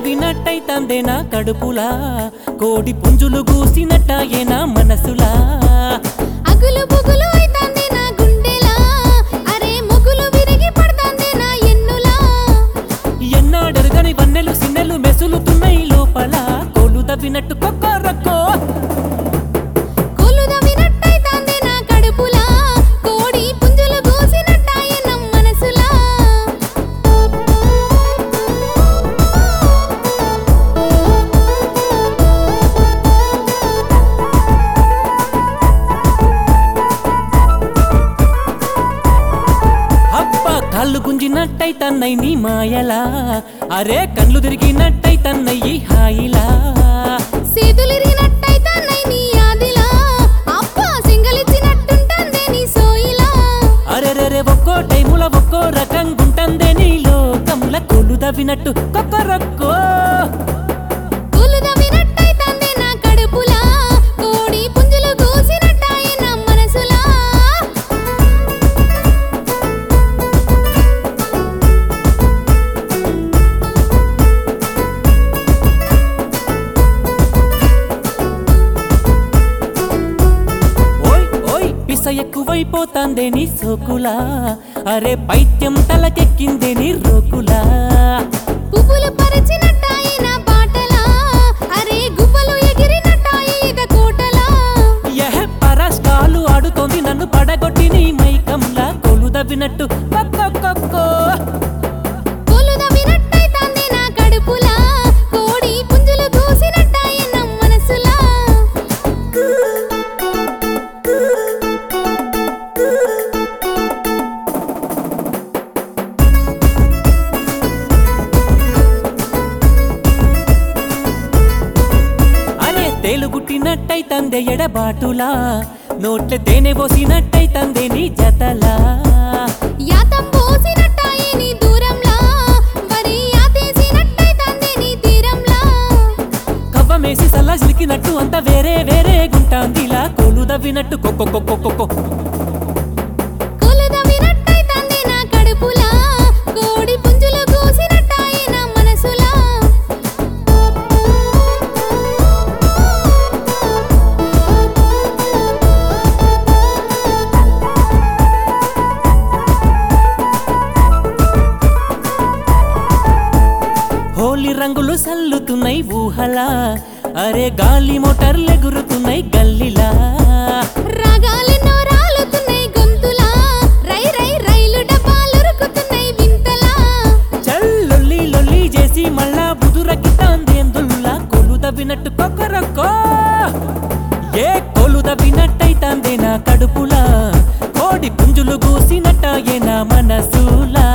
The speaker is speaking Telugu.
దవ్వినట్టయితందే నా కడుపులా కోడి పుంజులు గూసినట్టాయే నా మనసులా అగులు బుగులు అయితాంది నా గుండెలా అరే మొగులు విరిగి పడతాంది నా ఎన్నులా ఎన్నాడరుగని వన్నెలు సిన్నెలు మెసులుతున్నాయి లోపల కోలు దవ్వినట్టు కొక్కరక్కో కొలుద వినట్టయితాంది నా కడుపులా కోడి పుంజులు గూసినట్టాయే నా మనసులా అబ్బ కాళ్ళు గుంజినట్టయితన్నై నీ మాయలా అరే కళ్ళు తిరిగినట్టయితన్నయ్యి హాయిలా సేతులిరిగినట్టయితాన్నై నీ ఆదిలా అబ్బా సింగలిచ్చినట్టుంటాందే నీ సోయిలా అరెరెరె ఒక్కో టైముల ఒక్కో రకంగుంటందే నీ లోకముల కోలు దవ్వినట్టు కొక్కరక్కో కొలుద వినట్టయితాంది నా కడుపులా కోడి పుంజులు గూసినట్టాయే నా మనసులా ఓయ్ ఓయ్ పిస ఎక్కువైపోతాందే నీ సోకులా అరే పైత్యం తలకెక్కిందే నీ రోకులా పువ్వులు పరిచినట్టాయి నా పాటలా అరే గువ్వలు ఎగిరినట్టాయి ఇద కోటలా ఎహ పరస్కాలు ఆడుతోంది నన్ను పడగొట్టి నీ మైకంలా కోలు దవ్వినట్టు కొక్కో కొలుద వినట్టయితాంది నా కడుపులా కోడి పుంజులు గూసినట్టాయి నా మనసులా అరే తేలుగుట్టినట్టయితందే ఎడబాటులా నోట్ల తేనె పోసినట్టయితందే నీ జతలా యాతం పోసినట్టాయి నీ దూరంలా వరి యాతేసినట్టయితాంది నీ తీరంలా కవ్వమేసి సల్లా సిలికినట్టు అంత వేరే వేరే గుంటాందిలా కోలు దవ్వినట్టు కొక్కొక్కొక్కొక్కొ కొలుద వినట్టయితాంది నా కడుపులా కోడి పుంజులు గూసినట్టాయి నా మనసులా హోలీ రంగులు సల్లుతున్నాయి ఊహలా అరే గాలి మోటార్లు ఎగురుతున్నాయి గల్లిలా రాగాలెన్నో రాలుతున్నాయి గొంతులా రై రై రైలు డబ్బాలు రుకుతున్నాయి వింతలా చల్లొల్లి లొల్లి చేసి మళ్ళా బుదురకితాందేందుల్లా కొలు దవ్వినట్టు కొక్కరక్కో ఏ కొలు దవ్వినట్టయితాందే నా కడుపులా కోడి పుంజులు గూసినట్టాయే నా మనసులా